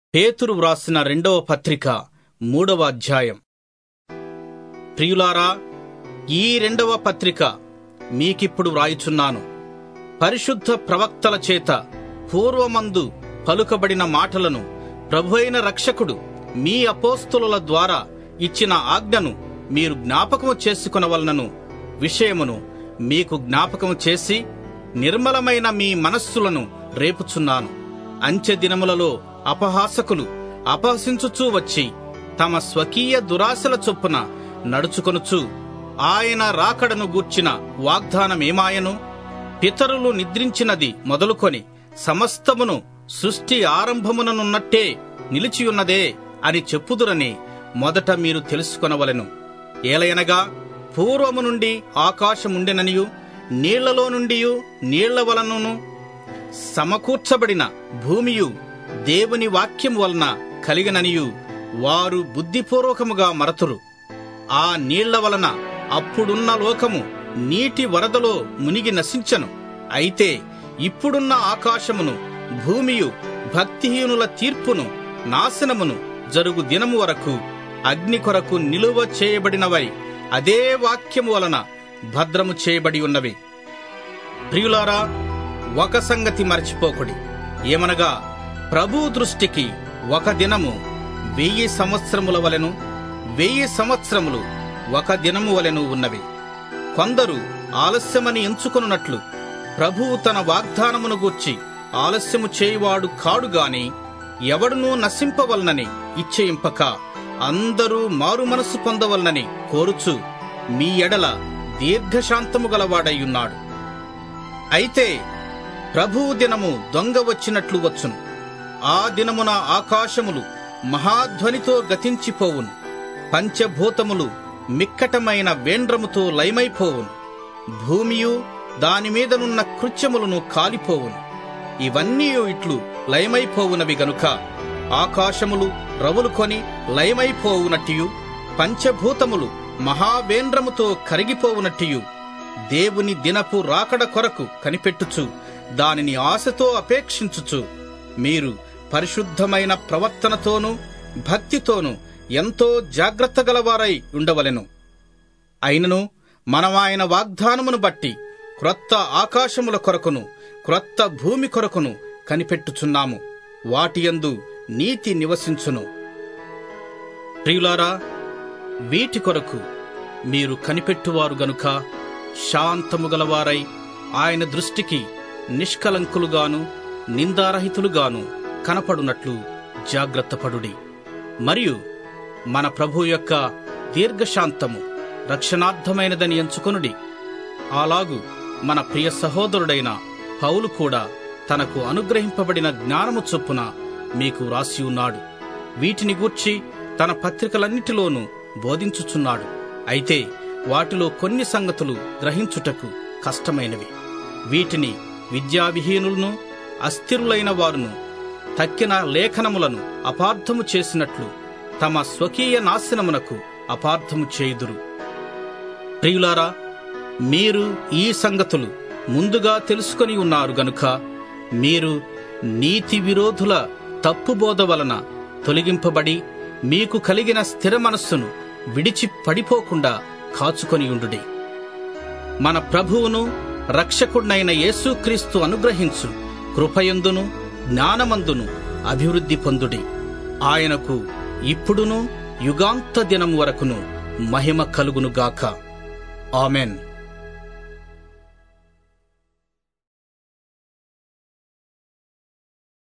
పేతురు వ్రాసిన రెండవ పత్రిక మూడవ అధ్యాయం ప్రియులారా ఈ రెండవ పత్రిక మీకిప్పుడు వ్రాయుచున్నాను పరిశుద్ధ ప్రవక్తల చేత పూర్వమందు పలుకబడిన మాటలను ప్రభువైన రక్షకుడు మీ అపోస్తుల ద్వారా ఇచ్చిన ఆజ్ఞను మీరు జ్ఞాపకము చేసుకునవలనను విషయమును మీకు జ్ఞాపకము చేసి నిర్మలమైన మీ మనస్సులను రేపుచున్నాను అంచె దినములలో అపహాసకులు అపహసించుచూ వచ్చి తమ స్వకీయ దురాశల చొప్పున నడుచుకొనుచు ఆయన రాకడను గూర్చిన వాగ్దానమేమాయను పితరులు నిద్రించినది మొదలుకొని సమస్తమును సృష్టి ఆరంభముననున్నట్టే నిలిచియున్నదే అని చెప్పుదురని మొదట మీరు తెలుసుకొనవలెను ఏలయనగా పూర్వము నుండి ఆకాశముండెననియు నీళ్లలో నుండియు నీళ్ల వలనను సమకూర్చబడిన భూమియు దేవుని వాక్యం వలన కలిగిననియు వారు బుద్ధిపూర్వకముగా మరతురు ఆ నీళ్ల వలన అప్పుడున్న లోకము నీటి వరదలో మునిగి నశించను అయితే ఇప్పుడున్న ఆకాశమును భూమియు భక్తిహీనుల తీర్పును నాశనమును జరుగు దినము వరకు అగ్ని కొరకు నిలువ చేయబడినవై అదే వాక్యము వలన భద్రము చేయబడి ఉన్నవి ప్రియులారా ఒక సంగతి మర్చిపోకుడి ఏమనగా ప్రభు దృష్టికి ఒక దినము వెయ్యి సంవత్సరముల వలెను వెయ్యి సంవత్సరములు ఒక దినము వలెను ఉన్నవి కొందరు ఆలస్యమని ఎంచుకొనున్నట్లు ప్రభువు తన వాగ్దానమును గూర్చి ఆలస్యము చేయువాడు కాడు గాని ఎవడునూ నశింపవలనని ఇచ్చేయింపక అందరూ మారు మనసు పొందవలనని కోరుచు మీ ఎడల దీర్ఘశాంతము గలవాడయ్యున్నాడు అయితే ప్రభువు దినము దొంగ వచ్చినట్లు వచ్చును ఆ దినమున ఆకాశములు మహాధ్వనితో గతించిపోవును పంచభూతములు మిక్కటమైన వేండ్రముతో లయమైపోవును భూమియు దానిమీదనున్న కృత్యములను కాలిపోవును ఇవన్నీ ఇట్లు లయమైపోవునవి గనుక ఆకాశములు రవులుకొని లయమైపోవునట్టియు పంచభూతములు మహావేంద్రముతో కరిగిపోవునట్టియు దేవుని దినపు రాకడ కొరకు కనిపెట్టుచు దానిని ఆశతో అపేక్షించుచు మీరు పరిశుద్ధమైన ప్రవర్తనతోనూ భక్తితోనూ ఎంతో జాగ్రత్త గలవారై ఉండవలెను అయినను మనమాయన వాగ్దానమును బట్టి క్రొత్త ఆకాశముల కొరకును క్రొత్త భూమి కొరకును కనిపెట్టుచున్నాము వాటియందు నీతి నివసించును ప్రియులారా వీటి కొరకు మీరు కనిపెట్టువారు గనుక శాంతము గలవారై ఆయన దృష్టికి నిష్కలంకులుగాను నిందారహితులుగాను కనపడునట్లు జాగ్రత్తపడుడి మరియు మన ప్రభు యొక్క దీర్ఘశాంతము రక్షణార్థమైనదని ఎంచుకొనుడి అలాగు మన ప్రియ సహోదరుడైన పౌలు కూడా తనకు అనుగ్రహింపబడిన జ్ఞానము చొప్పున మీకు రాసి ఉన్నాడు వీటిని గూర్చి తన పత్రికలన్నిటిలోనూ బోధించుచున్నాడు అయితే వాటిలో కొన్ని సంగతులు గ్రహించుటకు కష్టమైనవి వీటిని విద్యావిహీనులను అస్థిరులైన వారును తక్కిన లేఖనములను అపార్థము చేసినట్లు తమ స్వకీయ నాశనమునకు అపార్థము చేయుదురు ప్రియులారా మీరు ఈ సంగతులు ముందుగా తెలుసుకొని ఉన్నారు గనుక మీరు నీతి విరోధుల తప్పుబోధ వలన తొలగింపబడి మీకు కలిగిన స్థిర మనస్సును విడిచి పడిపోకుండా కాచుకొని ఉండుడి మన ప్రభువును రక్షకుడినైన యేసుక్రీస్తు అనుగ్రహించు కృపయందును జ్ఞానమందును అభివృద్ధి పొందుడి ఆయనకు ఇప్పుడును యుగాంత దినం వరకును మహిమ కలుగునుగాక ఆమెన్